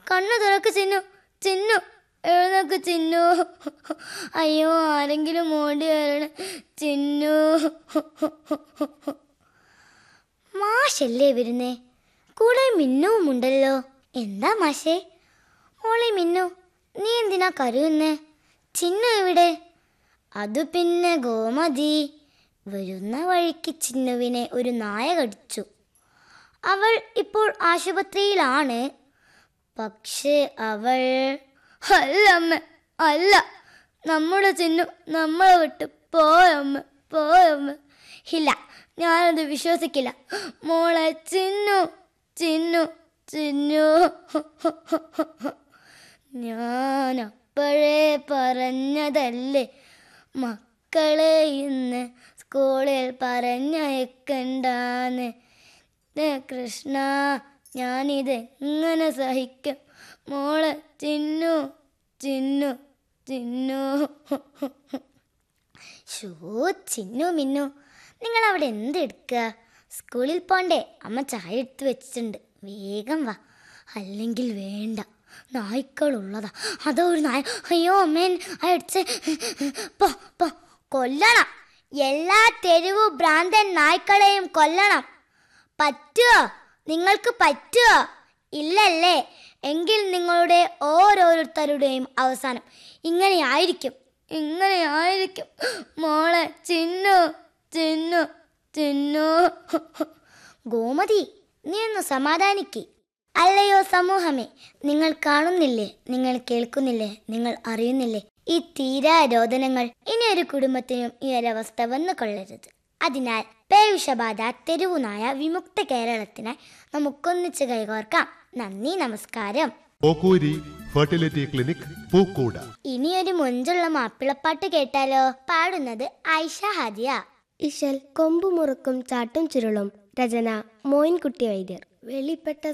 കണ്ണു തുറക്ക് ചിന്നു ചിന്നു എഴുന്നേക്ക് ചിന്നു അയ്യോ ആരെങ്കിലും ഓടി വരണം ചിന്നു മാഷല്ലേ വരുന്നേ കൂടെ മിന്നുവും ഉണ്ടല്ലോ എന്താ മാഷേ മോളെ മിന്നു നീ എന്തിനാ കരുതുന്നേ ചിന്നു എവിടെ അത് പിന്നെ ഗോമതി വരുന്ന വഴിക്ക് ചിന്നുവിനെ ഒരു നായ കടിച്ചു അവൾ ഇപ്പോൾ ആശുപത്രിയിലാണ് പക്ഷേ അവൾ അല്ല അമ്മ അല്ല നമ്മുടെ ചിന്നു നമ്മളെ വിട്ട് പോയമ്മ പോയമ്മ ഇല്ല ഞാനത് വിശ്വസിക്കില്ല മോളെ ചിന്നു ചിന്നു ചിന്നു ഞാൻ അപ്പോഴേ പറഞ്ഞതല്ലേ മക്കളെ ഇന്ന് സ്കൂളിൽ പറഞ്ഞയക്കണ്ടാന്ന് ദേ കൃഷ്ണ ഞാനിത് എങ്ങനെ സഹിക്കും മോളെ ചിന്നു ചിന്നു ചിന്നു ഷോ ചിന്നു മിന്നു നിങ്ങൾ അവിടെ എന്തെടുക്കുക സ്കൂളിൽ പോണ്ടേ അമ്മ ചായ എടുത്ത് വെച്ചിട്ടുണ്ട് വേഗം വാ അല്ലെങ്കിൽ വേണ്ട നായ്ക്കളുള്ളതാ അതോ ഒരു നായ അയ്യോ അമ്മേൻ അടിച്ച് പോ പോ കൊല്ലണം എല്ലാ തെരുവു ഭ്രാന്തൻ നായ്ക്കളെയും കൊല്ലണം പറ്റുമോ നിങ്ങൾക്ക് പറ്റുമോ ഇല്ലല്ലേ എങ്കിൽ നിങ്ങളുടെ ഓരോരുത്തരുടെയും അവസാനം ഇങ്ങനെ ആയിരിക്കും ഇങ്ങനെ ആയിരിക്കും മോളെ ചിന്നു ചിന്നു ചിന്നു ഗോമതി നീ ഒന്ന് സമാധാനിക്ക് അല്ലയോ സമൂഹമേ നിങ്ങൾ കാണുന്നില്ലേ നിങ്ങൾ കേൾക്കുന്നില്ലേ നിങ്ങൾ അറിയുന്നില്ലേ ഈ തീരാരോധനങ്ങൾ ഇനി ഒരു കുടുംബത്തിനും ഈ ഒരവസ്ഥ വന്നു കൊള്ളരുത് അതിനാൽ പേവിഷബാധ തെരുവുനായ വിമുക്ത കേരളത്തിനായി നമുക്കൊന്നിച്ച് കൈകോർക്കാം നന്ദി നമസ്കാരം ഓക്കൂരി ഫെർട്ടിലിറ്റി ക്ലിനിക് പൂക്കൂട ഇനിയൊരു മൊഞ്ചുള്ള മാപ്പിളപ്പാട്ട് കേട്ടാലോ പാടുന്നത് ആയിഷ ഹാദിയ ഇശൽ കൊമ്പുമുറുക്കും ചാട്ടും ചുരുളും രചന മോയിൻകുട്ടി വൈദ്യർ വെളിപ്പെട്ട